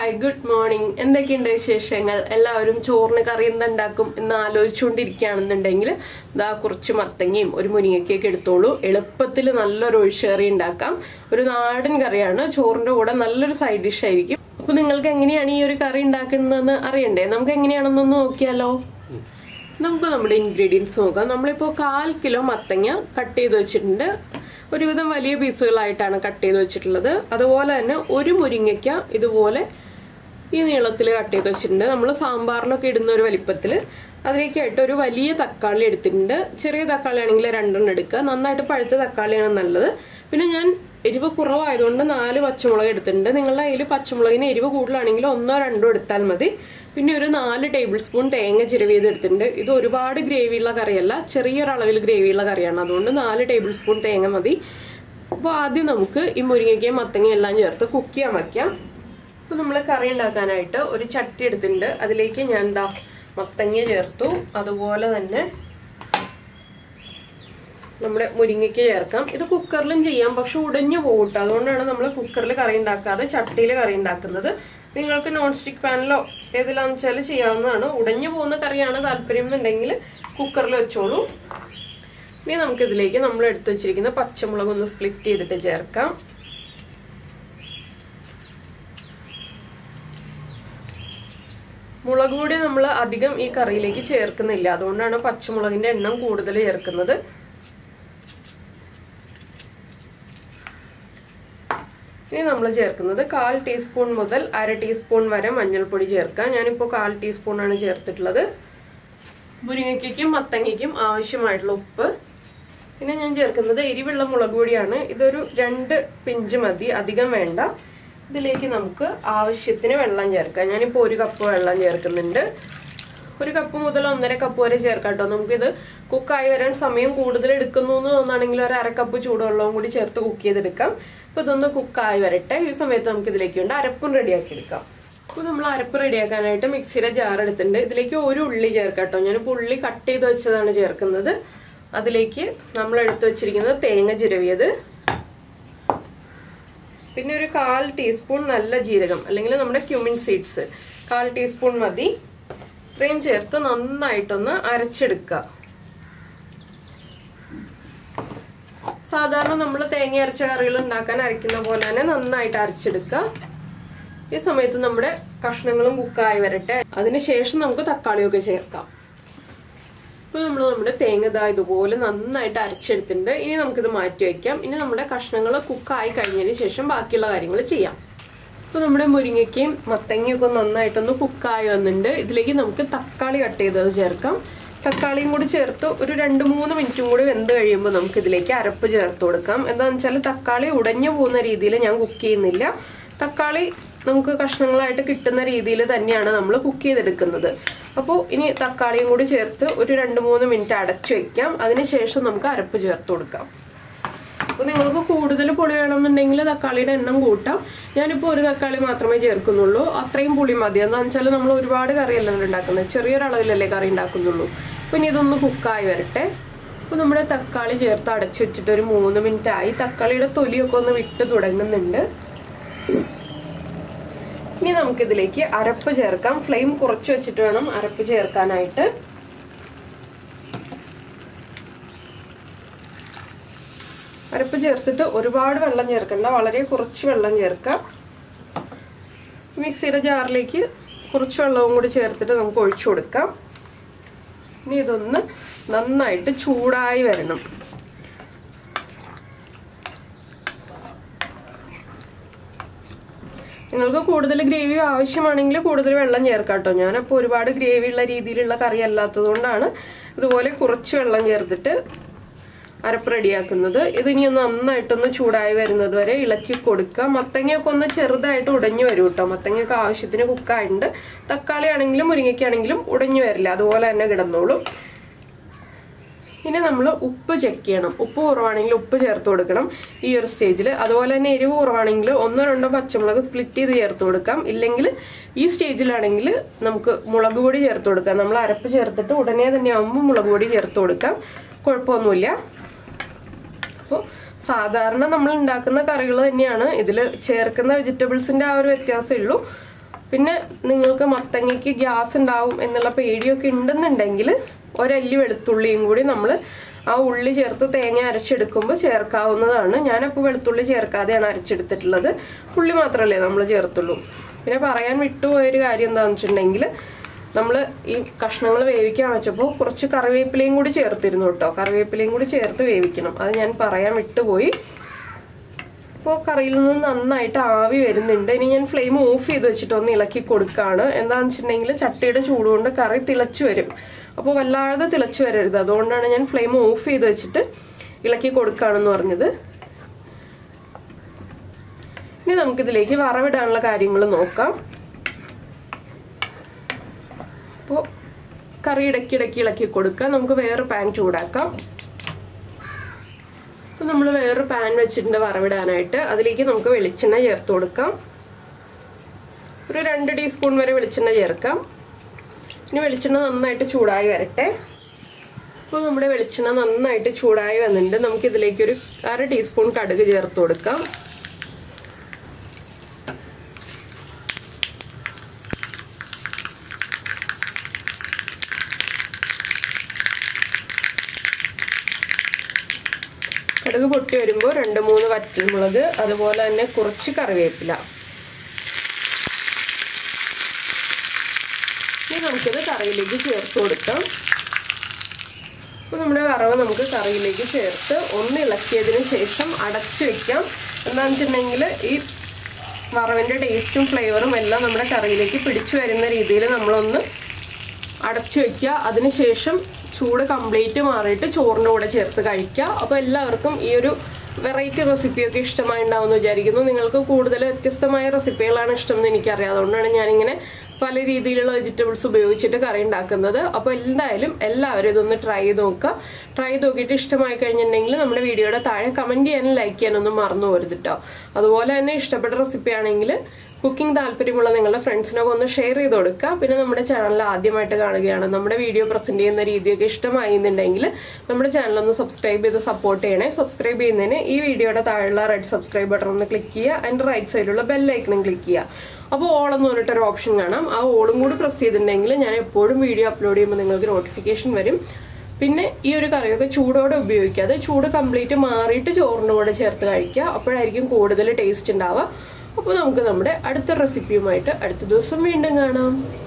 hi good morning എന്തൊക്കെയുണ്ട് വിശേഷങ്ങൾ എല്ലാവരും ചോറിന് കറി എന്തുണ്ടാക്കും എന്ന് ആലോചിച്ചുകൊണ്ടിരിക്കുകയാണെന്നുണ്ടെങ്കിൽ ഇതാ കുറച്ച് മത്തങ്ങയും ഒരു മുരിങ്ങയ്ക്കൊക്കെ എടുത്തോളൂ എളുപ്പത്തിൽ നല്ലൊരു ഒഴിച്ചുകറി ഉണ്ടാക്കാം ഒരു നാടൻ കറിയാണ് ചോറിന്റെ കൂടെ നല്ലൊരു സൈഡ് ഡിഷ് ആയിരിക്കും അപ്പൊ നിങ്ങൾക്ക് എങ്ങനെയാണ് ഈ ഒരു കറി ഉണ്ടാക്കുന്നതെന്ന് അറിയണ്ടേ നമുക്ക് എങ്ങനെയാണെന്നൊന്ന് നോക്കിയാലോ നമുക്ക് നമ്മുടെ ഇൻഗ്രീഡിയൻസ് നോക്കാം നമ്മളിപ്പോൾ കാൽ കിലോ മത്തങ്ങ കട്ട് ചെയ്ത് വെച്ചിട്ടുണ്ട് ഒരുവിധം വലിയ പീസുകളായിട്ടാണ് കട്ട് ചെയ്ത് വെച്ചിട്ടുള്ളത് അതുപോലെ തന്നെ ഒരു മുരിങ്ങയ്ക്ക ഇതുപോലെ ഈ നീളത്തിൽ കട്ട് ചെയ്ത് വെച്ചിട്ടുണ്ട് നമ്മൾ സാമ്പാറിലൊക്കെ ഇടുന്ന ഒരു വലിപ്പത്തിൽ അതിലേക്കായിട്ട് ഒരു വലിയ തക്കാളി എടുത്തിട്ടുണ്ട് ചെറിയ തക്കാളി ആണെങ്കിൽ രണ്ടെണ്ണം എടുക്കുക നന്നായിട്ട് പഴുത്ത തക്കാളിയാണ് നല്ലത് പിന്നെ ഞാൻ എരിവ് കുറവായതുകൊണ്ട് നാല് പച്ചമുളക് എടുത്തിട്ടുണ്ട് നിങ്ങളുടെ കയ്യിൽ പച്ചമുളകിന് എരിവ് കൂടുതലാണെങ്കിൽ ഒന്നോ രണ്ടോ എടുത്താൽ മതി പിന്നെ ഒരു നാല് ടേബിൾ സ്പൂൺ തേങ്ങ ചിരവിയത് എടുത്തിട്ടുണ്ട് ഇത് ഒരുപാട് ഗ്രേവിയുള്ള കറിയല്ല ചെറിയൊരളവിൽ ഗ്രേവിയുള്ള കറിയാണ് അതുകൊണ്ട് നാല് ടേബിൾ സ്പൂൺ തേങ്ങ മതി അപ്പോൾ ആദ്യം നമുക്ക് ഈ മുരിങ്ങയ്ക്കയും മത്തങ്ങയും എല്ലാം ചേർത്ത് കുക്ക് ചെയ്യാൻ വയ്ക്കാം അപ്പോൾ നമ്മൾ കറി ഉണ്ടാക്കാനായിട്ട് ഒരു ചട്ടി എടുത്തിട്ടുണ്ട് അതിലേക്ക് ഞാൻ എന്താ മത്തങ്ങ ചേർത്തു അതുപോലെ തന്നെ നമ്മുടെ മുരിങ്ങയ്ക്ക് ചേർക്കാം ഇത് കുക്കറിലും ചെയ്യാം പക്ഷെ ഉടഞ്ഞു പോകട്ടെ അതുകൊണ്ടാണ് നമ്മൾ കുക്കറിൽ കറി ഉണ്ടാക്കാതെ ചട്ടിയിൽ കറി ഉണ്ടാക്കുന്നത് നിങ്ങൾക്ക് നോൺ സ്റ്റിക് പാനിലോ ഏതിലാന്ന് വെച്ചാൽ ചെയ്യാവുന്നതാണ് ഉടഞ്ഞു പോകുന്ന കറിയാണ് താല്പര്യം എന്നുണ്ടെങ്കിൽ കുക്കറിൽ വെച്ചോളൂ ഇനി നമുക്ക് ഇതിലേക്ക് നമ്മൾ എടുത്തു വെച്ചിരിക്കുന്ന പച്ചമുളക് ഒന്ന് സ്പ്ലിറ്റ് ചെയ്തിട്ട് ചേർക്കാം മുളക് പൊടി നമ്മൾ അധികം ഈ കറിയിലേക്ക് ചേർക്കുന്നില്ല അതുകൊണ്ടാണ് പച്ചമുളകിന്റെ എണ്ണം കൂടുതൽ ചേർക്കുന്നത് ഇനി നമ്മൾ ചേർക്കുന്നത് കാൽ ടീസ്പൂൺ മുതൽ അര ടീസ്പൂൺ വരെ മഞ്ഞൾപ്പൊടി ചേർക്കാം ഞാനിപ്പോൾ കാൽ ടീസ്പൂൺ ആണ് ചേർത്തിട്ടുള്ളത് മുരിങ്ങയ്ക്കും മത്തങ്ങയ്ക്കും ആവശ്യമായിട്ടുള്ള ഉപ്പ് പിന്നെ ഞാൻ ചേർക്കുന്നത് എരിവുള്ള മുളക് പൊടിയാണ് ഇതൊരു രണ്ട് പിഞ്ച് മതി അധികം വേണ്ട ഇതിലേക്ക് നമുക്ക് ആവശ്യത്തിന് വെള്ളം ചേർക്കാം ഞാനിപ്പോൾ ഒരു കപ്പ് വെള്ളം ചേർക്കുന്നുണ്ട് ഒരു കപ്പ് മുതൽ ഒന്നര കപ്പ് വരെ ചേർക്കാം കേട്ടോ നമുക്കിത് കുക്കായി വരാൻ സമയം കൂടുതൽ എടുക്കുന്നു എന്ന് തോന്നുകയാണെങ്കിൽ ഒരു അര കപ്പ് ചൂടുവെള്ളവും കൂടി ചേർത്ത് കുക്ക് ചെയ്തെടുക്കാം അപ്പൊ ഇതൊന്ന് കുക്കായി വരട്ടെ ഈ സമയത്ത് നമുക്ക് ഇതിലേക്ക് വേണ്ട അരപ്പും റെഡിയാക്കി എടുക്കാം അപ്പോൾ നമ്മൾ അരപ്പ് റെഡിയാക്കാനായിട്ട് മിക്സിയുടെ ജാർ എടുത്തിട്ടുണ്ട് ഇതിലേക്ക് ഒരു ഉള്ളി ചേർക്കാം കേട്ടോ ഞാനിപ്പോൾ ഉള്ളി കട്ട് ചെയ്ത് വെച്ചതാണ് ചേർക്കുന്നത് അതിലേക്ക് നമ്മൾ എടുത്തു വെച്ചിരിക്കുന്നത് തേങ്ങ ചിരവിയത് പിന്നെ ഒരു കാൽ ടീസ്പൂൺ നല്ല ജീരകം അല്ലെങ്കിൽ നമ്മുടെ ക്യുമിൻ സീഡ്സ് കാൽ ടീസ്പൂൺ മതി ഇത്രയും ചേർത്ത് നന്നായിട്ടൊന്ന് അരച്ചെടുക്കുക സാധാരണ നമ്മൾ തേങ്ങ അരച്ച കറികൾ ഉണ്ടാക്കാൻ അരയ്ക്കുന്ന പോലെ തന്നെ നന്നായിട്ട് അരച്ചെടുക്കുക ഈ സമയത്ത് നമ്മുടെ കഷ്ണങ്ങളും കുക്കായി വരട്ടെ അതിനുശേഷം നമുക്ക് തക്കാളിയൊക്കെ ചേർക്കാം ഇപ്പൊ നമ്മൾ നമ്മുടെ തേങ്ങ ഇതാ ഇതുപോലെ നന്നായിട്ട് അരച്ചെടുത്തിട്ടുണ്ട് ഇനി നമുക്കിത് മാറ്റി വയ്ക്കാം ഇനി നമ്മുടെ കഷ്ണങ്ങൾ കുക്കായി കഴിഞ്ഞതിന് ശേഷം ബാക്കിയുള്ള കാര്യങ്ങൾ ചെയ്യാം ഇപ്പൊ നമ്മുടെ മുരിങ്ങയ്ക്കയും മത്തങ്ങയും ഒക്കെ നന്നായിട്ടൊന്ന് കുക്കായി വന്നിട്ടുണ്ട് ഇതിലേക്ക് നമുക്ക് തക്കാളി കട്ട് ചെയ്തത് ചേർക്കാം തക്കാളിയും കൂടി ചേർത്ത് ഒരു രണ്ട് മൂന്ന് മിനിറ്റും കൂടി വെന്ത് കഴിയുമ്പോൾ നമുക്ക് ഇതിലേക്ക് അരപ്പ് ചേർത്ത് കൊടുക്കാം എന്താണെന്ന് വെച്ചാൽ തക്കാളി ഉടഞ്ഞു പോകുന്ന രീതിയിൽ ഞാൻ കുക്ക് ചെയ്യുന്നില്ല തക്കാളി നമുക്ക് കഷ്ണങ്ങളായിട്ട് കിട്ടുന്ന രീതിയിൽ തന്നെയാണ് നമ്മൾ കുക്ക് ചെയ്തെടുക്കുന്നത് അപ്പോൾ ഇനി തക്കാളിയും കൂടി ചേർത്ത് ഒരു രണ്ട് മൂന്ന് മിനിറ്റ് അടച്ചു വെക്കാം അതിനുശേഷം നമുക്ക് അരപ്പ് ചേർത്ത് കൊടുക്കാം അപ്പോൾ നിങ്ങൾക്ക് കൂടുതൽ പുളി വേണമെന്നുണ്ടെങ്കിൽ തക്കാളിയുടെ എണ്ണം കൂട്ടാം ഞാനിപ്പോൾ ഒരു തക്കാളി മാത്രമേ ചേർക്കുന്നുള്ളൂ അത്രയും പുളി മതി എന്താണെന്ന് വെച്ചാൽ നമ്മൾ ഒരുപാട് കറിയല്ല ഉണ്ടാക്കുന്നത് ചെറിയൊരളവിലല്ലേ കറി ഉണ്ടാക്കുന്നുള്ളൂ അപ്പോൾ ഇനി ഇതൊന്ന് കുക്കായി വരട്ടെ അപ്പോൾ നമ്മുടെ തക്കാളി ചേർത്ത് അടച്ചു വെച്ചിട്ട് ഒരു മൂന്ന് മിനിറ്റ് ആയി തക്കാളിയുടെ തൊലിയൊക്കെ ഒന്ന് വിട്ട് തുടങ്ങുന്നുണ്ട് ഇനി നമുക്കിതിലേക്ക് അരപ്പ് ചേർക്കാം ഫ്ലെയിം കുറച്ച് വെച്ചിട്ട് വേണം അരപ്പ് ചേർക്കാനായിട്ട് അരപ്പ് ചേർത്തിട്ട് ഒരുപാട് വെള്ളം ചേർക്കണ്ട വളരെ കുറച്ച് വെള്ളം ചേർക്കാം മിക്സിയുടെ ജാറിലേക്ക് കുറച്ച് വെള്ളവും കൂടി ചേർത്തിട്ട് നമുക്ക് ഒഴിച്ചു കൊടുക്കാം ഇനി ഇതൊന്ന് നന്നായിട്ട് ചൂടായി വരണം നിങ്ങൾക്ക് കൂടുതൽ ഗ്രേവി ആവശ്യമാണെങ്കിൽ കൂടുതൽ വെള്ളം ചേർക്കാം കേട്ടോ ഞാനപ്പോൾ ഒരുപാട് ഗ്രേവി ഉള്ള രീതിയിലുള്ള കറി അല്ലാത്തത് കൊണ്ടാണ് ഇതുപോലെ കുറച്ച് വെള്ളം ചേർത്തിട്ട് അരപ്പ് റെഡിയാക്കുന്നത് ഇതിനി ഒന്ന് നന്നായിട്ടൊന്ന് ചൂടായി വരുന്നത് വരെ ഇളക്കി കൊടുക്കുക മത്തങ്ങയൊക്കെ ഒന്ന് ചെറുതായിട്ട് ഉടഞ്ഞു വരും കേട്ടോ മത്തങ്ങയൊക്കെ ആവശ്യത്തിന് കുക്കായിട്ടുണ്ട് തക്കാളി ആണെങ്കിലും മുരിങ്ങയ്ക്കാണെങ്കിലും ഉടഞ്ഞു വരില്ല അതുപോലെ തന്നെ കിടന്നോളും ഇനി നമ്മൾ ഉപ്പ് ചെക്ക് ചെയ്യണം ഉപ്പ് കുറവാണെങ്കിൽ ഉപ്പ് ചേർത്ത് കൊടുക്കണം ഈ ഒരു സ്റ്റേജിൽ അതുപോലെ തന്നെ എരിവ് കുറവാണെങ്കിൽ ഒന്നോ രണ്ടോ പച്ചമുളക് സ്പ്ലിറ്റ് ചെയ്ത് ചേർത്ത് കൊടുക്കാം ഇല്ലെങ്കിൽ ഈ സ്റ്റേജിലാണെങ്കിൽ നമുക്ക് മുളക് പൊടി ചേർത്ത് കൊടുക്കാം നമ്മൾ അരപ്പ് ചേർത്തിട്ട് ഉടനെ തന്നെ ആകുമ്പോൾ മുളക് പൊടി ചേർത്ത് കൊടുക്കാം കുഴപ്പമൊന്നുമില്ല അപ്പോൾ സാധാരണ നമ്മൾ ഉണ്ടാക്കുന്ന കറികൾ തന്നെയാണ് ഇതിൽ ചേർക്കുന്ന വെജിറ്റബിൾസിന്റെ ആ ഒരു വ്യത്യാസമേ ഉള്ളൂ പിന്നെ നിങ്ങൾക്ക് മത്തങ്ങയ്ക്ക് ഗ്യാസ് ഉണ്ടാവും എന്നുള്ള പേടിയൊക്കെ ഉണ്ടെന്നുണ്ടെങ്കിൽ ഒരല്ലി വെളുത്തുള്ളിയും കൂടി നമ്മൾ ആ ഉള്ളി ചേർത്ത് തേങ്ങ അരച്ചെടുക്കുമ്പോൾ ചേർക്കാവുന്നതാണ് ഞാനപ്പോൾ വെളുത്തുള്ളി ചേർക്കാതെയാണ് അരച്ചെടുത്തിട്ടുള്ളത് ഉള്ളി മാത്രമല്ലേ നമ്മൾ ചേർത്തുള്ളൂ പിന്നെ പറയാൻ വിട്ടുപോയൊരു കാര്യം എന്താണെന്ന് വെച്ചിട്ടുണ്ടെങ്കിൽ നമ്മൾ ഈ കഷ്ണങ്ങൾ വേവിക്കാൻ വെച്ചപ്പോൾ കുറച്ച് കറിവേപ്പിലയും കൂടി ചേർത്തിരുന്നു കേട്ടോ കറിവേപ്പിലയും കൂടി ചേർത്ത് വേവിക്കണം അത് ഞാൻ പറയാൻ വിട്ടുപോയി ഇപ്പോൾ കറിയിൽ നിന്ന് നന്നായിട്ട് ആവി വരുന്നുണ്ട് ഇനി ഞാൻ ഫ്ലെയിം ഓഫ് ചെയ്ത് വെച്ചിട്ട് ഒന്ന് ഇളക്കി കൊടുക്കുകയാണ് എന്താണെന്ന് വെച്ചിട്ടുണ്ടെങ്കിൽ ചട്ടിയുടെ ചൂടുകൊണ്ട് കറി തിളച്ചു വരും അപ്പോൾ വല്ലാതെ തിളച്ചു വരരുത് അതുകൊണ്ടാണ് ഞാൻ ഫ്ലെയിം ഓഫ് ചെയ്ത് വെച്ചിട്ട് ഇളക്കി കൊടുക്കുകയാണെന്ന് പറഞ്ഞത് ഇനി നമുക്കിതിലേക്ക് വറവിടാനുള്ള കാര്യങ്ങൾ നോക്കാം അപ്പോൾ കറി ഇടയ്ക്കിടയ്ക്ക് ഇളക്കി കൊടുക്കുക നമുക്ക് വേറെ പാൻ ചൂടാക്കാം അപ്പം നമ്മൾ വേറൊരു പാൻ വെച്ചിട്ടുണ്ട് വറവിടാനായിട്ട് അതിലേക്ക് നമുക്ക് വെളിച്ചെണ്ണ ചേർത്ത് കൊടുക്കാം ഒരു രണ്ട് ടീസ്പൂൺ വരെ വെളിച്ചെണ്ണ ചേർക്കാം ഇനി വെളിച്ചെണ്ണ നന്നായിട്ട് ചൂടായി വരട്ടെ അപ്പോൾ നമ്മുടെ വെളിച്ചെണ്ണ നന്നായിട്ട് ചൂടായി വന്നിട്ടുണ്ട് നമുക്ക് ഇതിലേക്കൊരു അര ടീസ്പൂൺ കടുക് ചേർത്ത് കൊടുക്കാം കടുക് പൊട്ടി വരുമ്പോൾ രണ്ട് മൂന്ന് വറ്റൽമുളക് അതുപോലെ തന്നെ കുറച്ച് കറിവേപ്പില ഇനി നമുക്കിത് കറിയിലേക്ക് ചേർത്ത് കൊടുക്കാം അപ്പോൾ നമ്മുടെ വറവ് നമുക്ക് കറിയിലേക്ക് ചേർത്ത് ഒന്ന് ഇളക്കിയതിന് ശേഷം അടച്ചു വെക്കാം എന്താണെന്ന് വെച്ചിട്ടുണ്ടെങ്കിൽ ഈ വറവിൻ്റെ ടേസ്റ്റും ഫ്ലേവറും എല്ലാം നമ്മുടെ കറിയിലേക്ക് പിടിച്ചു വരുന്ന രീതിയിൽ നമ്മളൊന്ന് അടച്ചു വെക്കുക അതിനുശേഷം ചൂട് കംപ്ലീറ്റ് മാറിയിട്ട് ചോറിൻ്റെ കൂടെ ചേർത്ത് കഴിക്കുക അപ്പോൾ എല്ലാവർക്കും ഈ ഒരു വെറൈറ്റി റെസിപ്പിയൊക്കെ ഇഷ്ടമായി ഉണ്ടാവുമെന്ന് വിചാരിക്കുന്നു നിങ്ങൾക്ക് കൂടുതൽ വ്യത്യസ്തമായ റെസിപ്പികളാണ് ഇഷ്ടം എന്ന് എനിക്കറിയാം അതുകൊണ്ടാണ് ഞാനിങ്ങനെ പല രീതിയിലുള്ള വെജിറ്റബിൾസ് ഉപയോഗിച്ചിട്ട് കറി ഉണ്ടാക്കുന്നത് അപ്പോൾ എന്തായാലും എല്ലാവരും ഇതൊന്ന് ട്രൈ ചെയ്ത് നോക്കുക ട്രൈ ചെയ്ത് നോക്കിയിട്ട് ഇഷ്ടമായി കഴിഞ്ഞിട്ടുണ്ടെങ്കിൽ നമ്മുടെ വീഡിയോയുടെ താഴെ കമൻറ്റ് ചെയ്യാനും ലൈക്ക് ചെയ്യാനൊന്നും മറന്നു പോരുത് കേട്ടോ അതുപോലെ തന്നെ ഇഷ്ടപ്പെട്ട റെസിപ്പി ആണെങ്കിൽ കുക്കിംഗ് താല്പര്യമുള്ള നിങ്ങളുടെ ഫ്രണ്ട്സിനൊക്കെ ഒന്ന് ഷെയർ ചെയ്ത് കൊടുക്കുക പിന്നെ നമ്മുടെ ചാനൽ ആദ്യമായിട്ട് കാണുകയാണ് നമ്മുടെ വീഡിയോ പ്രസന്റ് ചെയ്യുന്ന രീതിയൊക്കെ ഇഷ്ടമായിരുന്നുണ്ടെങ്കിൽ നമ്മുടെ ചാനൽ ഒന്ന് സബ്സ്ക്രൈബ് ചെയ്ത് സപ്പോർട്ട് ചെയ്യണേ സബ്സ്ക്രൈബ് ചെയ്യുന്നതിന് ഈ വീഡിയോയുടെ താഴെയുള്ള റെഡ് സബ്സ്ക്രൈബ് ബട്ടൺ ഒന്ന് ക്ലിക്ക് ചെയ്യുക അതിൻ്റെ റൈറ്റ് സൈഡിലുള്ള ബെല്ലൈക്കണും ക്ലിക്ക് ചെയ്യുക അപ്പോൾ ഓൾ എന്ന് പറഞ്ഞിട്ടൊരു ഓപ്ഷൻ കാണാം ആ ഓളും കൂടി പ്രസ് ചെയ്തിട്ടുണ്ടെങ്കിൽ ഞാൻ എപ്പോഴും വീഡിയോ അപ്ലോഡ് ചെയ്യുമ്പോൾ നിങ്ങൾക്ക് നോട്ടിഫിക്കേഷൻ വരും പിന്നെ ഈ ഒരു കറിയൊക്കെ ചൂടോടെ ഉപയോഗിക്കാതെ ചൂട് കംപ്ലീറ്റ് മാറിയിട്ട് ചോറിൻ്റെ കൂടെ ചേർത്ത് കഴിക്കുക അപ്പോഴായിരിക്കും കൂടുതൽ ടേസ്റ്റ് ഉണ്ടാവുക അപ്പോൾ നമുക്ക് നമ്മുടെ അടുത്ത റെസിപ്പിയുമായിട്ട് അടുത്ത ദിവസം വീണ്ടും കാണാം